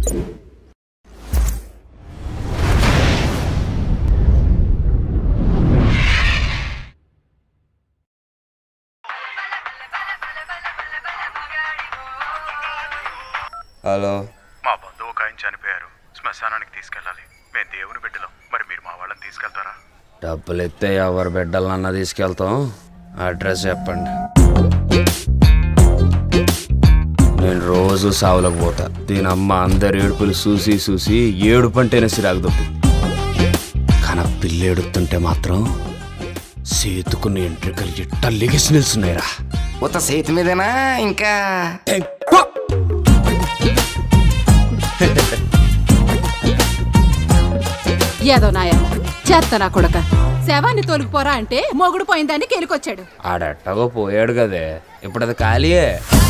hello మా బంధువు ఒక ఆయన చనిపోయారు శ్మశానానికి తీసుకెళ్ళాలి మేము దేవుని బిడ్డలం మరి మీరు మా వాళ్ళని తీసుకెళ్తారా డబ్బులు ఇస్తే ఎవరి బిడ్డలన్నా తీసుకెళ్తాం అడ్రస్ చెప్పండి నేను రోజు సావులకు పోతా దీని అమ్మ అందరి ఏడుపులు చూసి చూసి ఏడుపు అంటేనే సిరాకు దొప్పింది కానీ ఆ పిల్ల ఏడుతుంటే మాత్రం సేతుకున్న ఎంట్రికలు ఇట్ట లెగిసి నిల్చున్నాయిరా ఉత్త చేతి మీదేనా ఇంకా ఏదో నాయన చేత్తనా కొడక శవాన్ని తొలగిపోరా అంటే మొగుడు పోయిందని కెలికొచ్చాడు ఆడెట్టగో పోయాడు కదే ఇప్పుడు అది ఖాళీయే